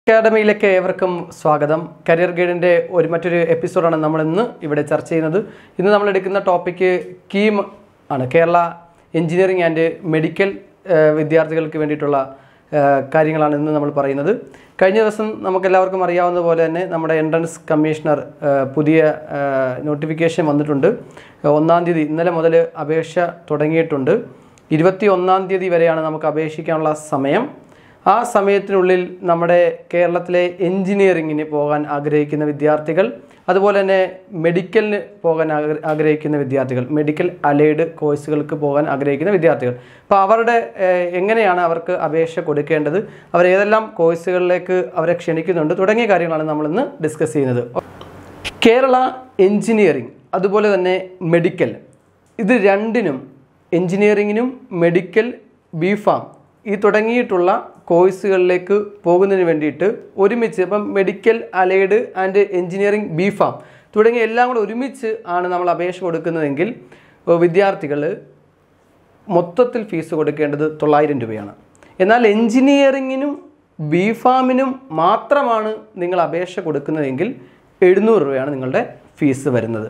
അക്കാഡമിയിലേക്ക് ഏവർക്കും സ്വാഗതം കരിയർ ഗൈഡിൻ്റെ ഒരു മറ്റൊരു എപ്പിസോഡാണ് നമ്മൾ ഇന്ന് ഇവിടെ ചർച്ച ചെയ്യുന്നത് ഇന്ന് നമ്മൾ എടുക്കുന്ന ടോപ്പിക്ക് കീം ആണ് കേരള എഞ്ചിനീയറിംഗ് ആൻഡ് മെഡിക്കൽ ഏഹ്, വിദ്യാർത്ഥികൾക്ക് വേണ്ടിയിട്ടുള്ള ഏഹ്, കാര്യങ്ങളാണ് ഇന്ന് നമ്മൾ പറയുന്നത് കഴിഞ്ഞ ദിവസം നമുക്കെല്ലാവർക്കും അറിയാവുന്ന പോലെ തന്നെ നമ്മുടെ എൻട്രൻസ് കമ്മീഷണർ ഏഹ്, പുതിയ നോട്ടിഫിക്കേഷൻ വന്നിട്ടുണ്ട് ഒന്നാം തീയതി ഇന്നലെ മുതൽ അപേക്ഷ തുടങ്ങിയിട്ടുണ്ട് ഇരുപത്തി ഒന്നാം തീയതി വരെയാണ് നമുക്ക് അപേക്ഷിക്കാനുള്ള സമയം ആ സമയത്തിനുള്ളിൽ നമ്മുടെ കേരളത്തിലെ എഞ്ചിനീയറിങ്ങിന് പോകാൻ ആഗ്രഹിക്കുന്ന വിദ്യാർത്ഥികൾ അതുപോലെ തന്നെ മെഡിക്കലിന് പോകാൻ ആഗ്ര- ആഗ്രഹിക്കുന്ന വിദ്യാർത്ഥികൾ മെഡിക്കൽ അലൈഡ് കോഴ്സുകൾക്ക് പോകാൻ ആഗ്രഹിക്കുന്ന വിദ്യാർത്ഥികൾ അപ്പോൾ അവരുടെ ഏഹ്, എങ്ങനെയാണ് അവർക്ക് അപേക്ഷ കൊടുക്കേണ്ടത് അവർ ഏതെല്ലാം കോഴ്സുകളിലേക്ക് അവരെ ക്ഷണിക്കുന്നുണ്ട് തുടങ്ങിയ കാര്യങ്ങളാണ് നമ്മളിന്ന് ഡിസ്കസ് ചെയ്യുന്നത് കേരള എഞ്ചിനീയറിംഗ് അതുപോലെ തന്നെ മെഡിക്കൽ ഇത് രണ്ടിനും എഞ്ചിനീയറിങ്ങിനും മെഡിക്കൽ ബി ഫാം ഈ തുടങ്ങിയിട്ടുള്ള കോഴ്സുകളിലേക്ക് പോകുന്നതിന് വേണ്ടിയിട്ട് ഒരുമിച്ച് ഇപ്പം medical allied and engineering B pharm തുടങ്ങിയ എല്ലാം കൂടെ ഒരുമിച്ച് ആണ് നമ്മൾ അപേക്ഷ കൊടുക്കുന്നതെങ്കിൽ വിദ്യാർത്ഥികൾ മൊത്തത്തിൽ ഫീസ് കൊടുക്കേണ്ടത് തൊള്ളായിരം രൂപയാണ് എന്നാൽ എഞ്ചിനീയറിങ്ങിനും ബി ഫാമിനും മാത്രമാണ് നിങ്ങൾ അപേക്ഷ കൊടുക്കുന്നതെങ്കിൽ എഴുന്നൂറ് രൂപയാണ് നിങ്ങളുടെ ഫീസ് വരുന്നത്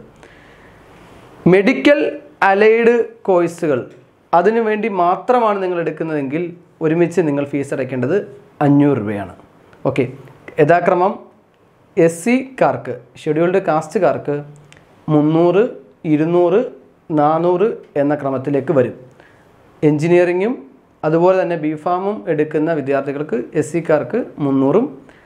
മെഡിക്കൽ അലൈഡ് കോഴ്സുകൾ അതിനു വേണ്ടി മാത്രമാണ് നിങ്ങൾ എടുക്കുന്നതെങ്കിൽ ഒരുമിച്ച് നിങ്ങൾ ഫീസ് അടയ്ക്കേണ്ടത് അഞ്ഞൂറ് രൂപയാണ് ഓക്കെ യഥാക്രമം എസ് സിക്കാർക്ക് ഷെഡ്യൂൾഡ് കാസ്റ്റുകാർക്ക് മുന്നൂറ് ഇരുന്നൂറ് നാനൂറ് എന്ന ക്രമത്തിലേക്ക് വരും എൻജിനീയറിങ്ങും അതുപോലെ തന്നെ ബി ഫാമും എടുക്കുന്ന വിദ്യാർത്ഥികൾക്ക് എസ് സിക്കാർക്ക് മുന്നൂറും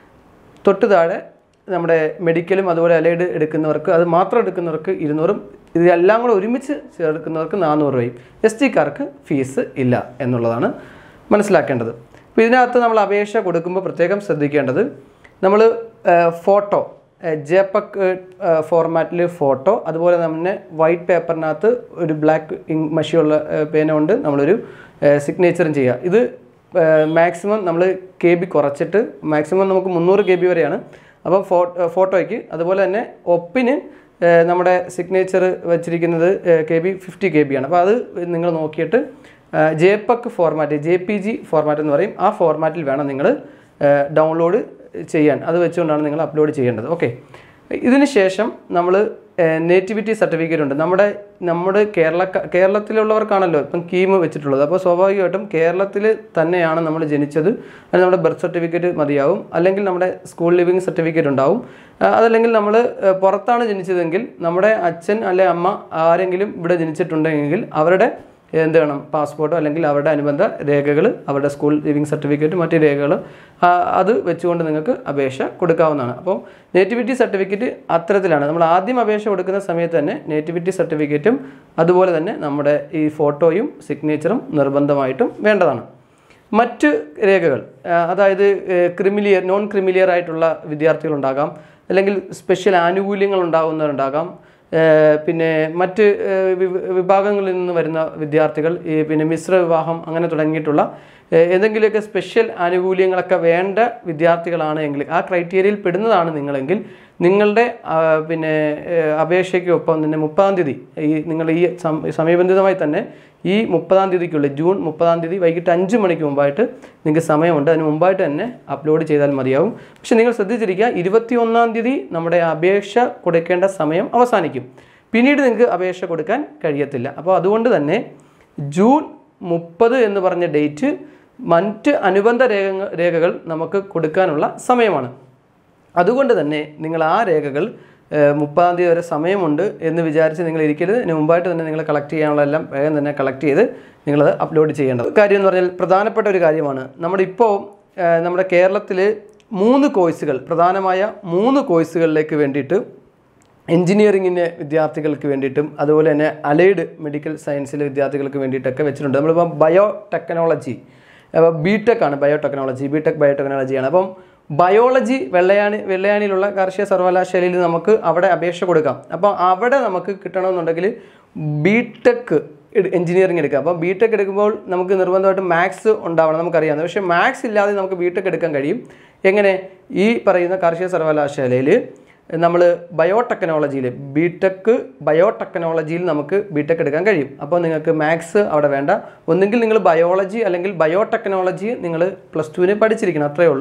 തൊട്ട് താഴെ നമ്മുടെ മെഡിക്കലും അതുപോലെ അലൈഡ് എടുക്കുന്നവർക്ക് അത് മാത്രം എടുക്കുന്നവർക്ക് ഇരുന്നൂറും ഇതെല്ലാം കൂടെ ഒരുമിച്ച് ചേർക്കുന്നവർക്ക് നാനൂറ് രൂപയും എസ് ടിക്കാർക്ക് ഫീസ് ഇല്ല എന്നുള്ളതാണ് മനസ്സിലാക്കേണ്ടത് അപ്പോൾ ഇതിനകത്ത് നമ്മൾ അപേക്ഷ കൊടുക്കുമ്പോൾ പ്രത്യേകം ശ്രദ്ധിക്കേണ്ടത് നമ്മൾ ഫോട്ടോ ജെ പക് ഫോർമാറ്റിൽ ഫോട്ടോ അതുപോലെ തന്നെ വൈറ്റ് പേപ്പറിനകത്ത് ഒരു ബ്ലാക്ക് ഇങ്ക് മഷിയുള്ള ഏഹ്, പേന കൊണ്ട് നമ്മളൊരു സിഗ്നേച്ചറും ചെയ്യുക ഇത് മാക്സിമം നമ്മൾ കെ ബി കുറച്ചിട്ട് മാക്സിമം നമുക്ക് മുന്നൂറ് കെ ബി വരെയാണ് അപ്പോൾ ഫോ ഫോട്ടോയ്ക്ക് അതുപോലെ തന്നെ ഒപ്പിന് ഏഹ്, നമ്മുടെ സിഗ്നേച്ചർ വെച്ചിരിക്കുന്നത് K B fifty K B ആണ് അപ്പോൾ അത് നിങ്ങൾ നോക്കിയിട്ട് JPEG format J P G format എന്ന് പറയും ആ ഫോർമാറ്റിൽ വേണം നിങ്ങൾ ഡൗൺലോഡ് ചെയ്യാൻ അത് വെച്ചുകൊണ്ടാണ് നിങ്ങൾ അപ്ലോഡ് ചെയ്യേണ്ടത് ഓക്കെ ഇതിന് ശേഷം നമ്മൾ നേറ്റിവിറ്റി സർട്ടിഫിക്കറ്റ് ഉണ്ട് നമ്മുടെ നമ്മുടെ കേരള കേരളത്തിലുള്ളവർക്കാണല്ലോ ഇപ്പം കീമ് വെച്ചിട്ടുള്ളത് അപ്പോൾ സ്വാഭാവികമായിട്ടും കേരളത്തിൽ തന്നെയാണ് നമ്മൾ ജനിച്ചത് അത് നമ്മുടെ ബർത്ത് സർട്ടിഫിക്കറ്റ് മതിയാവും അല്ലെങ്കിൽ നമ്മുടെ സ്കൂൾ ലിവിങ് സർട്ടിഫിക്കറ്റ് ഉണ്ടാവും ആ, അതല്ലെങ്കിൽ നമ്മൾ പുറത്താണ് ജനിച്ചതെങ്കിൽ നമ്മുടെ അച്ഛൻ അല്ലെ അമ്മ ആരെങ്കിലും ഇവിടെ ജനിച്ചിട്ടുണ്ടെങ്കിൽ അവരുടെ എന്ത് വേണം പാസ്പോർട്ടോ അല്ലെങ്കിൽ അവരുടെ അനുബന്ധ രേഖകൾ അവരുടെ സ്കൂൾ ലിവിങ് സർട്ടിഫിക്കറ്റ് മറ്റ് രേഖകൾ അത് വെച്ചുകൊണ്ട് നിങ്ങൾക്ക് അപേക്ഷ കൊടുക്കാവുന്നതാണ് അപ്പോൾ നേറ്റിവിറ്റി സർട്ടിഫിക്കറ്റ് അത്തരത്തിലാണ് നമ്മൾ ആദ്യം അപേക്ഷ കൊടുക്കുന്ന സമയത്ത് തന്നെ നേറ്റിവിറ്റി സർട്ടിഫിക്കറ്റും അതുപോലെ തന്നെ നമ്മുടെ ഈ ഫോട്ടോയും സിഗ്നേച്ചറും നിർബന്ധമായിട്ടും വേണ്ടതാണ് മറ്റ് രേഖകൾ ആ, അതായത് ക്രിമിലിയർ നോൺ ക്രിമിലിയർ ആയിട്ടുള്ള വിദ്യാർത്ഥികളുണ്ടാകാം അല്ലെങ്കിൽ സ്പെഷ്യൽ ആനുകൂല്യങ്ങൾ ഉണ്ടാകുന്നവരുണ്ടാകാം ഏഹ് പിന്നെ മറ്റ് ഏഹ് വി- വിഭാഗങ്ങളിൽ നിന്ന് വരുന്ന വിദ്യാർത്ഥികൾ ഈ പിന്നെ മിശ്ര വിവാഹം അങ്ങനെ തുടങ്ങിയിട്ടുള്ള ഏഹ് എന്തെങ്കിലുമൊക്കെ സ്പെഷ്യൽ ആനുകൂല്യങ്ങളൊക്കെ വേണ്ട വിദ്യാർത്ഥികളാണ് എങ്കിൽ ആ ക്രൈറ്റീരിയയിൽ പെടുന്നതാണ് നിങ്ങളെങ്കിൽ നിങ്ങളുടെ ആ, പിന്നെ ഏഹ് അപേക്ഷയ്ക്കൊപ്പം തന്നെ മുപ്പതാം തീയതി ഈ നിങ്ങൾ ഈ സം- സമയബന്ധിതമായി തന്നെ ഈ മുപ്പതാം തീയതിക്കുള്ളിൽ ജൂൺ മുപ്പതാം തീയതി വൈകിട്ട് അഞ്ച് മണിക്ക് മുമ്പായിട്ട് നിങ്ങൾക്ക് സമയമുണ്ട് അതിന് മുമ്പായിട്ട് തന്നെ അപ്ലോഡ് ചെയ്താൽ മതിയാവും പക്ഷെ നിങ്ങൾ ശ്രദ്ധിച്ചിരിക്കുക ഇരുപത്തി ഒന്നാം തീയതി നമ്മുടെ അപേക്ഷ കൊടുക്കേണ്ട സമയം അവസാനിക്കും പിന്നീട് നിങ്ങൾക്ക് അപേക്ഷ കൊടുക്കാൻ കഴിയത്തില്ല അപ്പോൾ അതുകൊണ്ട് തന്നെ ജൂൺ മുപ്പത് എന്ന് പറഞ്ഞ ഡേറ്റ് മറ്റ് അനുബന്ധ രേഖ രേഖകൾ നമുക്ക് കൊടുക്കാനുള്ള സമയമാണ് അതുകൊണ്ട് തന്നെ നിങ്ങൾ ആ രേഖകൾ ഏഹ്, മുപ്പതാം തീയതി വരെ സമയമുണ്ട് എന്ന് വിചാരിച്ച് നിങ്ങൾ ഇരിക്കരുത് ഇതിന് മുമ്പായിട്ട് തന്നെ നിങ്ങൾ കളക്ട് ചെയ്യാനുള്ള എല്ലാം വേഗം തന്നെ കളക്ട് ചെയ്ത് നിങ്ങളത് അപ്ലോഡ് ചെയ്യേണ്ടത് കാര്യം എന്ന് പറഞ്ഞാൽ പ്രധാനപ്പെട്ട ഒരു കാര്യമാണ് നമ്മുടെ ഇപ്പോൾ ഏഹ്, നമ്മുടെ കേരളത്തിൽ മൂന്ന് കോഴ്സുകൾ പ്രധാനമായ മൂന്ന് കോഴ്സുകളിലേക്ക് വേണ്ടിയിട്ട് എഞ്ചിനീയറിങ്ങിൻ്റെ വിദ്യാർത്ഥികൾക്ക് വേണ്ടിയിട്ടും അതുപോലെ തന്നെ അലൈഡ് മെഡിക്കൽ സയൻസിലെ വിദ്യാർത്ഥികൾക്ക് വേണ്ടിയിട്ടൊക്കെ വെച്ചിട്ടുണ്ട് നമ്മളിപ്പോൾ ബയോ ടെക്നോളജി അപ്പോൾ ബി ടെക് ആണ് ബയോ ടെക്നോളജി ബി ടെക് ബയോ ടെക്നോളജിയാണ് അപ്പം ബയോളജി വെള്ളയാണി വെള്ളയാണിയിലുള്ള കാർഷിക സർവകലാശാലയിൽ നമുക്ക് അവിടെ അപേക്ഷ കൊടുക്കാം അപ്പോൾ അവിടെ നമുക്ക് കിട്ടണമെന്നുണ്ടെങ്കിൽ ബി ടെക് എഞ്ചിനീയറിംഗ് എടുക്കാം അപ്പോൾ ബി ടെക് എടുക്കുമ്പോൾ നമുക്ക് നിർബന്ധമായിട്ടും മാത്സ് ഉണ്ടാവണം നമുക്കറിയാം പക്ഷേ മാത്സ് ഇല്ലാതെ നമുക്ക് ബി ടെക് എടുക്കാൻ കഴിയും എങ്ങനെ ഈ പറയുന്ന കാർഷിക സർവകലാശാലയിൽ നമ്മൾ ബയോടെക്നോളജിയിൽ ബി ടെക് ബയോടെക്നോളജിയിൽ നമുക്ക് ബി ടെക് എടുക്കാൻ കഴിയും അപ്പോൾ നിങ്ങൾക്ക് മാത്സ് അവിടെ വേണ്ട ഒന്നുകിൽ നിങ്ങൾ ബയോളജി അല്ലെങ്കിൽ ബയോടെക്നോളജി നിങ്ങൾ പ്ലസ് ടുവിന് പഠിച്ചിരിക്കണം അത്രയേ ഉള്ളൂ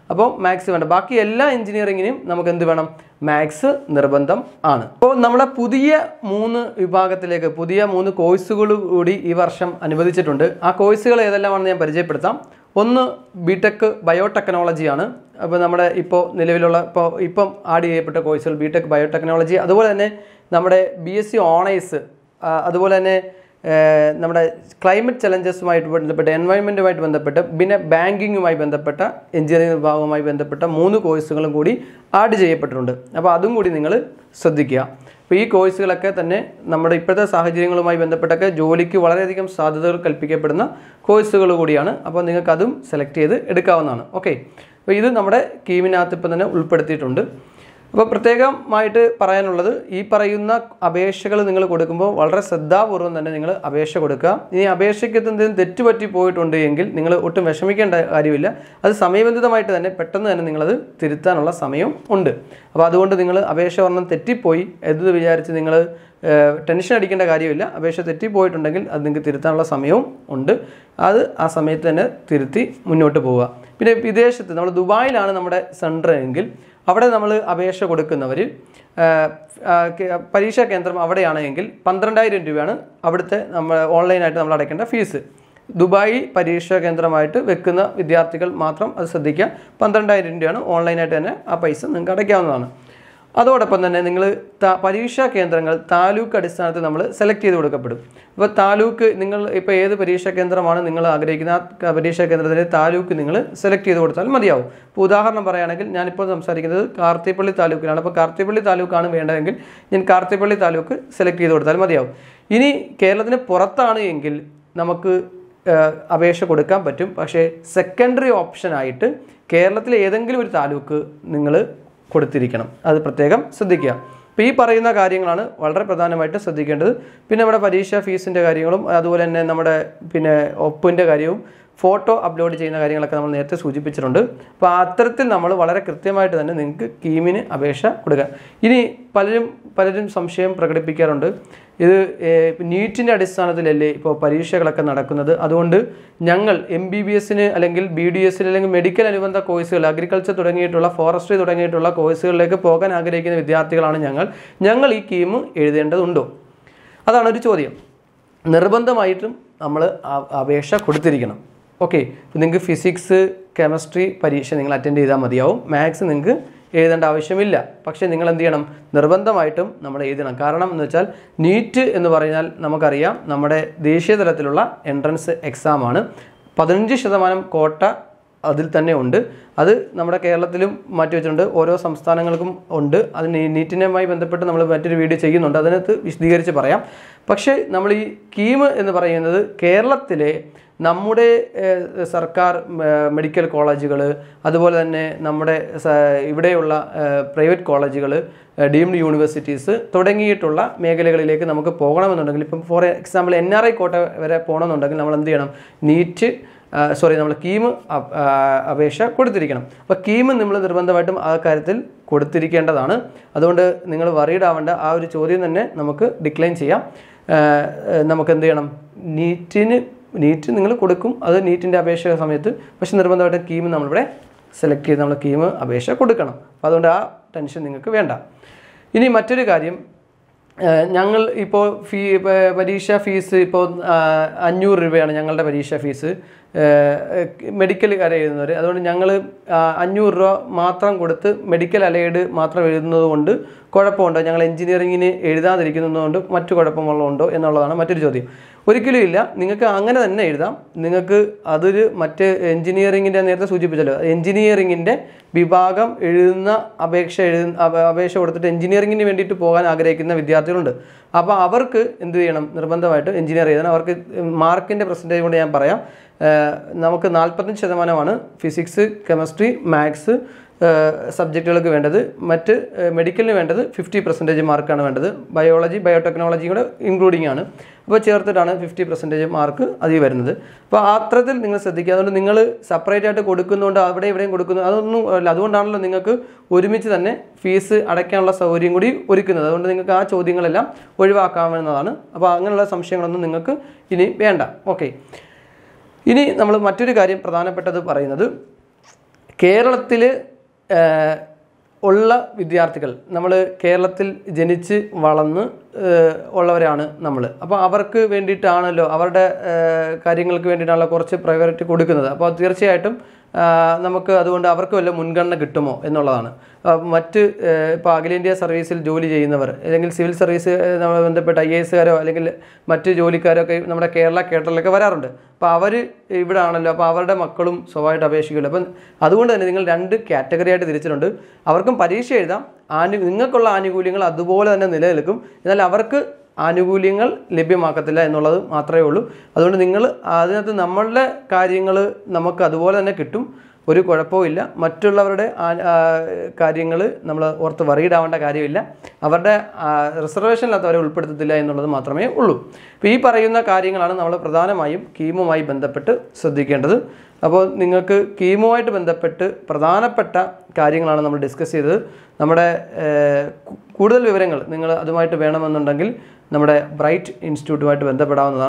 അപ്പോൾ മാത്സ് വേണ്ട ബാക്കി എല്ലാ എഞ്ചിനീയറിങ്ങിനും നമുക്ക് എന്ത് വേണം മാത്സ് നിർബന്ധം ആണ് അപ്പോൾ നമ്മളെ പുതിയ മൂന്ന് വിഭാഗത്തിലേക്ക് പുതിയ മൂന്ന് കോഴ്സുകൾ കൂടി ഈ വർഷം അനുവദിച്ചിട്ടുണ്ട് ആ കോഴ്സുകൾ ഏതെല്ലാമാണെന്ന് ഞാൻ പരിചയപ്പെടുത്താം ഒന്ന് ബി ടെക് ബയോടെക്നോളജിയാണ് അപ്പോൾ നമ്മുടെ ഇപ്പോൾ നിലവിലുള്ള ഇപ്പോൾ ഇപ്പം ആഡ് ചെയ്യപ്പെട്ട കോഴ്സുകൾ ബി ടെക് ബയോടെക്നോളജി അതുപോലെ തന്നെ നമ്മുടെ ബി എസ് സി ഓണേഴ്സ് അതുപോലെ തന്നെ ഏഹ്, നമ്മുടെ ക്ലൈമറ്റ് ചലഞ്ചസുമായിട്ട് ബന്ധപ്പെട്ട് എൻവയോൺമെൻറ്റുമായിട്ട് ബന്ധപ്പെട്ട് പിന്നെ ബാങ്കിങ്ങുമായി ബന്ധപ്പെട്ട എഞ്ചിനീയറിംഗ് വിഭാഗവുമായി ബന്ധപ്പെട്ട മൂന്ന് കോഴ്സുകളും കൂടി ആഡ് ചെയ്യപ്പെട്ടിട്ടുണ്ട് അപ്പോൾ അതും കൂടി നിങ്ങൾ ശ്രദ്ധിക്കുക അപ്പോൾ ഈ കോഴ്സുകളൊക്കെ തന്നെ നമ്മുടെ ഇപ്പോഴത്തെ സാഹചര്യങ്ങളുമായി ബന്ധപ്പെട്ടൊക്കെ ജോലിക്ക് വളരെയധികം സാധ്യതകൾ കൽപ്പിക്കപ്പെടുന്ന കോഴ്സുകൾ കൂടിയാണ് അപ്പോൾ നിങ്ങൾക്ക് അതും സെലക്ട് ചെയ്ത് എടുക്കാവുന്നതാണ് ഓക്കെ അപ്പോൾ ഇത് നമ്മുടെ കീമിനകത്ത് ഇപ്പം തന്നെ ഉൾപ്പെടുത്തിയിട്ടുണ്ട് അപ്പോൾ പ്രത്യേകമായിട്ട് പറയാനുള്ളത് ഈ പറയുന്ന അപേക്ഷകൾ നിങ്ങൾ കൊടുക്കുമ്പോൾ വളരെ ശ്രദ്ധാപൂർവ്വം തന്നെ നിങ്ങൾ അപേക്ഷ കൊടുക്കുക ഇനി അപേക്ഷയ്ക്ക് എന്തെങ്കിലും തെറ്റുപറ്റി പോയിട്ടുണ്ട് എങ്കിൽ നിങ്ങൾ ഒട്ടും വിഷമിക്കേണ്ട കാര്യമില്ല അത് സമയബന്ധിതമായിട്ട് തന്നെ പെട്ടെന്ന് തന്നെ നിങ്ങളത് തിരുത്താനുള്ള സമയം ഉണ്ട് അപ്പോൾ അതുകൊണ്ട് നിങ്ങൾ അപേക്ഷ ഒരെണ്ണം തെറ്റിപ്പോയി എന്ന് വിചാരിച്ച് നിങ്ങൾ ടെൻഷൻ അടിക്കേണ്ട കാര്യമില്ല അപേക്ഷ തെറ്റിപ്പോയിട്ടുണ്ടെങ്കിൽ അത് നിങ്ങൾക്ക് തിരുത്താനുള്ള സമയവും ഉണ്ട് അത് ആ സമയത്ത് തന്നെ തിരുത്തി മുന്നോട്ട് പോവുക പിന്നെ വിദേശത്ത് നമ്മൾ ദുബായിലാണ് നമ്മുടെ സെൻറ്റർ എങ്കിൽ അവിടെ നമ്മൾ അപേക്ഷ കൊടുക്കുന്നവർ പരീക്ഷാ കേന്ദ്രം അവിടെയാണെങ്കിൽ പന്ത്രണ്ടായിരം രൂപയാണ് അവിടുത്തെ നമ്മൾ ഓൺലൈനായിട്ട് നമ്മൾ അടയ്ക്കേണ്ട ഫീസ് ദുബായ് പരീക്ഷാ കേന്ദ്രമായിട്ട് വെക്കുന്ന വിദ്യാർത്ഥികൾ മാത്രം അത് ശ്രദ്ധിക്കുക പന്ത്രണ്ടായിരം രൂപയാണ് ഓൺലൈനായിട്ട് തന്നെ ആ പൈസ നിങ്ങൾക്ക് അടയ്ക്കാവുന്നതാണ് അതോടൊപ്പം തന്നെ നിങ്ങൾ പരീക്ഷാ കേന്ദ്രങ്ങൾ താലൂക്ക് അടിസ്ഥാനത്തിൽ നമ്മൾ സെലക്ട് ചെയ്ത് കൊടുക്കപ്പെടും അപ്പോൾ താലൂക്ക് നിങ്ങൾ ഇപ്പോൾ ഏത് പരീക്ഷാ കേന്ദ്രമാണ് നിങ്ങൾ ആഗ്രഹിക്കുന്ന ആ ക- പരീക്ഷാ കേന്ദ്രത്തിലെ താലൂക്ക് നിങ്ങൾ സെലക്ട് ചെയ്ത് കൊടുത്താൽ മതിയാവും ഇപ്പോൾ ഉദാഹരണം പറയുകയാണെങ്കിൽ ഞാനിപ്പോൾ സംസാരിക്കുന്നത് കാർത്തിപ്പള്ളി താലൂക്കിലാണ് അപ്പോൾ കാർത്തിപ്പള്ളി താലൂക്കാണ് വേണ്ടതെങ്കിൽ ഞാൻ കാർത്തിപ്പള്ളി താലൂക്ക് സെലക്ട് ചെയ്ത് കൊടുത്താൽ മതിയാവും ഇനി കേരളത്തിന് പുറത്താണ് എങ്കിൽ നമുക്ക് ഏഹ്, അപേക്ഷ കൊടുക്കാൻ പറ്റും പക്ഷേ സെക്കൻഡറി ഓപ്ഷനായിട്ട് കേരളത്തിലെ ഏതെങ്കിലും ഒരു താലൂക്ക് നിങ്ങൾ കൊടുത്തിരിക്കണം അത് പ്രത്യേകം ശ്രദ്ധിക്കുക അപ്പോൾ ഈ പറയുന്ന കാര്യങ്ങളാണ് വളരെ പ്രധാനമായിട്ട് ശ്രദ്ധിക്കേണ്ടത് പിന്നെ നമ്മുടെ പരീക്ഷാ ഫീസിൻ്റെ കാര്യങ്ങളും അതുപോലെ തന്നെ നമ്മുടെ പിന്നെ ഒപ്പിൻ്റെ കാര്യവും ഫോട്ടോ അപ്ലോഡ് ചെയ്യുന്ന കാര്യങ്ങളൊക്കെ നമ്മൾ നേരത്തെ സൂചിപ്പിച്ചിട്ടുണ്ട് അപ്പോൾ അത്തരത്തിൽ നമ്മൾ വളരെ കൃത്യമായിട്ട് തന്നെ നിങ്ങൾക്ക് കീമിന് അപേക്ഷ കൊടുക്കാം ഇനി പലരും പലരും സംശയം പ്രകടിപ്പിക്കാറുണ്ട് ഇത് നീറ്റിൻ്റെ അടിസ്ഥാനത്തിലല്ലേ ഇപ്പോൾ പരീക്ഷകളൊക്കെ നടക്കുന്നത് അതുകൊണ്ട് ഞങ്ങൾ എം ബി ബി എസിന് അല്ലെങ്കിൽ ബി ഡി എസിന് അല്ലെങ്കിൽ മെഡിക്കൽ അനുബന്ധ കോഴ്സുകൾ അഗ്രികൾച്ചർ തുടങ്ങിയിട്ടുള്ള ഫോറസ്ട്രി തുടങ്ങിയിട്ടുള്ള കോഴ്സുകളിലേക്ക് പോകാൻ ആഗ്രഹിക്കുന്ന വിദ്യാർത്ഥികളാണ് ഞങ്ങൾ ഞങ്ങൾ ഈ കീം എഴുതേണ്ടതുണ്ടോ അതാണ് ഒരു ചോദ്യം നിർബന്ധമായിട്ടും നമ്മൾ അപേക്ഷ കൊടുത്തിരിക്കണം ഓക്കെ നിങ്ങൾക്ക് ഫിസിക്സ് കെമിസ്ട്രി പരീക്ഷ നിങ്ങൾ അറ്റൻഡ് ചെയ്താൽ മതിയാവും മാത്സ് നിങ്ങൾക്ക് എഴുതേണ്ട ആവശ്യമില്ല പക്ഷേ നിങ്ങൾ എന്ത് ചെയ്യണം നിർബന്ധമായിട്ടും നമ്മൾ എഴുതണം കാരണം എന്ന് വെച്ചാൽ നീറ്റ് എന്ന് പറഞ്ഞാൽ നമുക്കറിയാം നമ്മുടെ ദേശീയ തലത്തിലുള്ള എൻട്രൻസ് എക്സാമാണ് പതിനഞ്ച് ശതമാനം കോട്ട അതിൽ തന്നെ ഉണ്ട് അത് നമ്മുടെ കേരളത്തിലും മാറ്റി വെച്ചിട്ടുണ്ട് ഓരോ സംസ്ഥാനങ്ങൾക്കും ഉണ്ട് അത് നീ- നീറ്റിനുമായി ബന്ധപ്പെട്ട് നമ്മൾ മറ്റൊരു വീഡിയോ ചെയ്യുന്നുണ്ട് അതിനകത്ത് വിശദീകരിച്ച് പറയാം പക്ഷേ നമ്മൾ ഈ കീം എന്ന് പറയുന്നത് കേരളത്തിലെ നമ്മുടെ ഏഹ്, സർക്കാർ ഏഹ്, മെഡിക്കൽ കോളേജുകൾ അതുപോലെ തന്നെ നമ്മുടെ സ- ഇവിടെയുള്ള പ്രൈവറ്റ് കോളേജുകൾ ഡീംഡ് യൂണിവേഴ്സിറ്റീസ് തുടങ്ങിയിട്ടുള്ള മേഖലകളിലേക്ക് നമുക്ക് പോകണമെന്നുണ്ടെങ്കിൽ ഇപ്പം for example N R I quota വരെ പോകണമെന്നുണ്ടെങ്കിൽ നമ്മൾ എന്ത് ചെയ്യണം നീറ്റ് സോറി നമ്മൾ കീം അപ്- ആ, അപേക്ഷ കൊടുത്തിരിക്കണം അപ്പോൾ കീം നമ്മൾ നിർബന്ധമായിട്ടും ആ കാര്യത്തിൽ കൊടുത്തിരിക്കേണ്ടതാണ് അതുകൊണ്ട് നിങ്ങൾ വറീഡ് ആവേണ്ട ആ ഒരു ചോദ്യം തന്നെ നമുക്ക് ഡിക്ലൈൻ ചെയ്യാം ആ, നമുക്ക് എന്ത് ചെയ്യണം നീറ്റിന് നീറ്റ് നിങ്ങൾ കൊടുക്കും അത് നീറ്റിൻ്റെ അപേക്ഷ സമയത്ത് പക്ഷെ നിർബന്ധമായിട്ടും കീം നമ്മളിവിടെ സെലക്ട് ചെയ്ത് നമ്മൾ കീം അപേക്ഷ കൊടുക്കണം അപ്പോൾ അതുകൊണ്ട് ആ ടെൻഷൻ നിങ്ങൾക്ക് വേണ്ട ഇനി മറ്റൊരു കാര്യം ഏഹ് ഞങ്ങൾ ഇപ്പോൾ ഫീ പ- പരീക്ഷാ ഫീസ് ഇപ്പോൾ ആഹ് അഞ്ഞൂറ് രൂപയാണ് ഞങ്ങളുടെ പരീക്ഷാ ഫീസ് മെഡിക്കൽ കര എഴുതുന്നവർ അതുകൊണ്ട് ഞങ്ങൾ അഞ്ഞൂറ് രൂപ മാത്രം കൊടുത്ത് മെഡിക്കൽ അലൈഡ് മാത്രം എഴുതുന്നത് കൊണ്ട് കുഴപ്പമുണ്ടോ ഞങ്ങൾ എഞ്ചിനീയറിങ്ങിന് എഴുതാതിരിക്കുന്നതുകൊണ്ട് മറ്റു കുഴപ്പമുള്ളതുണ്ടോ എന്നുള്ളതാണ് മറ്റൊരു ചോദ്യം ഒരിക്കലും ഇല്ല നിങ്ങൾക്ക് അങ്ങനെ തന്നെ എഴുതാം നിങ്ങൾക്ക് അതൊരു മറ്റ് എഞ്ചിനീയറിങ്ങിൻ്റെ നേരത്തെ സൂചിപ്പിച്ചല്ലോ എഞ്ചിനീയറിങ്ങിൻ്റെ വിഭാഗം എഴുതുന്ന അപേക്ഷ എഴുതുന്ന അപ- അപേക്ഷ കൊടുത്തിട്ട് എഞ്ചിനീയറിങ്ങിന് വേണ്ടിയിട്ട് പോകാൻ ആഗ്രഹിക്കുന്ന വിദ്യാർത്ഥികളുണ്ട് അപ്പോൾ അവർക്ക് എന്ത് ചെയ്യണം നിർബന്ധമായിട്ട് എഞ്ചിനീയർ എഴുതണം അവർക്ക് മാർക്കിൻ്റെ പെർസെൻറ്റേജ് കൊണ്ട് ഞാൻ പറയാം ഏഹ് നമുക്ക് നാൽപ്പത്തഞ്ച് ശതമാനമാണ് ഫിസിക്സ് കെമിസ്ട്രി മാത്സ് സബ്ജക്റ്റുകൾക്ക് വേണ്ടത് മറ്റ് ഏഹ് മെഡിക്കലിന് വേണ്ടത് ഫിഫ്റ്റി പെർസെൻറ്റേജ് മാർക്കാണ് വേണ്ടത് ബയോളജി ബയോടെക്നോളജി കൂടെ ഇൻക്ലൂഡിംഗ് ആണ് അപ്പോൾ ചേർത്തിട്ടാണ് ഫിഫ്റ്റി പെർസെൻറ്റേജ് മാർക്ക് അതിൽ വരുന്നത് അപ്പോൾ ആ അത്രത്തിൽ നിങ്ങൾ ശ്രദ്ധിക്കുക അതുകൊണ്ട് നിങ്ങൾ സെപ്പറേറ്റ് ആയിട്ട് കൊടുക്കുന്നതുകൊണ്ട് അവിടെ ഇവിടെയും കൊടുക്കുന്നു അതൊന്നും അല്ല അതുകൊണ്ടാണല്ലോ നിങ്ങൾക്ക് ഒരുമിച്ച് തന്നെ ഫീസ് അടയ്ക്കാനുള്ള സൗകര്യം കൂടി ഒരുക്കുന്നത് അതുകൊണ്ട് നിങ്ങൾക്ക് ആ ചോദ്യങ്ങളെല്ലാം ഒഴിവാക്കാവുന്നതാണ് അപ്പോൾ അങ്ങനെയുള്ള സംശയങ്ങളൊന്നും നിങ്ങൾക്ക് ഇനി വേണ്ട ഓക്കെ ഇനി നമ്മൾ മറ്റൊരു കാര്യം പ്രധാനപ്പെട്ടത് പറയുന്നത് കേരളത്തിൽ ഉള്ള വിദ്യാർത്ഥികൾ നമ്മൾ കേരളത്തിൽ ജനിച്ച് വളർന്ന് ഏഹ്, ഉള്ളവരാണ് നമ്മൾ അപ്പോൾ അവർക്ക് വേണ്ടിയിട്ടാണല്ലോ അവരുടെ ഏഹ്, കാര്യങ്ങൾക്ക് വേണ്ടിയിട്ടാണല്ലോ കുറച്ച് പ്രയോറിറ്റി കൊടുക്കുന്നത് അപ്പോൾ തീർച്ചയായിട്ടും ആ, നമുക്ക് അതുകൊണ്ട് അവർക്ക് വല്ല മുൻഗണന കിട്ടുമോ എന്നുള്ളതാണ് ആ, മറ്റ് ഇപ്പോൾ അഖിലേന്ത്യാ സർവീസിൽ ജോലി ചെയ്യുന്നവർ അല്ലെങ്കിൽ സിവിൽ സർവീസ് നമ്മൾ ബന്ധപ്പെട്ട ഐ എ എസുകാരോ അല്ലെങ്കിൽ മറ്റ് ജോലിക്കാരോ ഒക്കെ നമ്മുടെ കേരള കേട്ടറിലൊക്കെ വരാറുണ്ട് അപ്പോൾ അവർ ഇവിടെ ആണല്ലോ അപ്പോൾ അവരുടെ മക്കളും സ്വഭാവമായിട്ട് അപേക്ഷിക്കുമല്ലോ അപ്പം അതുകൊണ്ട് തന്നെ നിങ്ങൾ രണ്ട് കാറ്റഗറി ആയിട്ട് തിരിച്ചിട്ടുണ്ട് അവർക്കും പരീക്ഷ എഴുതാം ആനു നിങ്ങൾക്കുള്ള ആനുകൂല്യങ്ങൾ അതുപോലെ തന്നെ നിലനിൽക്കും എന്നാൽ അവർക്ക് ആനുകൂല്യങ്ങൾ ലഭ്യമാക്കത്തില്ല എന്നുള്ളത് മാത്രമേ ഉള്ളൂ അതുകൊണ്ട് നിങ്ങൾ അതിനകത്ത് നമ്മളുടെ കാര്യങ്ങൾ നമുക്ക് അതുപോലെ തന്നെ കിട്ടും ഒരു കുഴപ്പവുമില്ല മറ്റുള്ളവരുടെ കാര്യങ്ങൾ നമ്മൾ ഓർത്ത് worried ആവേണ്ട കാര്യമില്ല അവരുടെ റിസർവേഷനിലകത്ത് അവരെ ഉൾപ്പെടുത്തത്തില്ല എന്നുള്ളത് മാത്രമേ ഉള്ളൂ അപ്പോൾ ഈ പറയുന്ന കാര്യങ്ങളാണ് നമ്മൾ പ്രധാനമായും കീമുമായി ബന്ധപ്പെട്ട് ശ്രദ്ധിക്കേണ്ടത് അപ്പോൾ നിങ്ങൾക്ക് കീമുമായിട്ട് ബന്ധപ്പെട്ട് പ്രധാനപ്പെട്ട കാര്യങ്ങളാണ് നമ്മൾ ഡിസ്കസ് ചെയ്തത് നമ്മുടെ ഏഹ്, കു- കൂടുതൽ വിവരങ്ങൾ നിങ്ങൾ അതുമായിട്ട് വേണമെന്നുണ്ടെങ്കിൽ നമ്മുടെ ബ്രൈറ്റ് ഇൻസ്റ്റിറ്റ്യൂട്ടുമായിട്ട് ബന്ധപ്പെടാവുന്നതാണ്